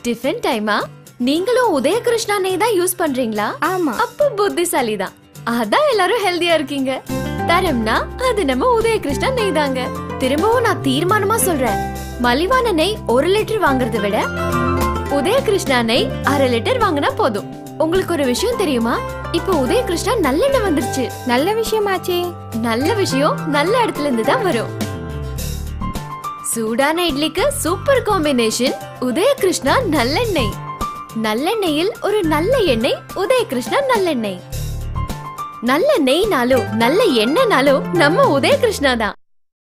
tiffin டைமா நீங்களும் உதயகிருஷ்ணா நெய் தான் யூஸ் பண்றீங்களா ஆமா அப்போ புத்திசாலி தான் அதான் எல்லாரும் ஹெல்தியா இருக்கீங்க தரம்னா அது நம்ம உதயகிருஷ்ணா நெய் தாங்க திரும்பவும் நான் தீர்மானமா சொல்றேன் மலிவான நெய் ஒரு லிட்டர் வாங்குறதை விட உதயகிருஷ்ணா நெய் அரை லிட்டர் வாங்கினா போதும் உங்களுக்கு ஒரு விஷயம் தெரியுமா இப்போ உதயகிருஷ்ணா நல்லெண்ணெய் வந்துருச்சு நல்ல விஷயமாச்சே நல்ல விஷயம் நல்ல இடத்துல இருந்து தான் வரும் சூடான இட்லிக்கு சூப்பர் காம்பினேஷன் உதயகிருஷ்ணா நல்லெண்ணெய் நல்லெண்ணெயில் ஒரு நல்ல எண்ணெய் உதயகிருஷ்ணா நல்லெண்ணெய் நல்ல நெய்னாலும் நல்ல எண்ணெய்னாலும் நம்ம உதயகிருஷ்ணா தான்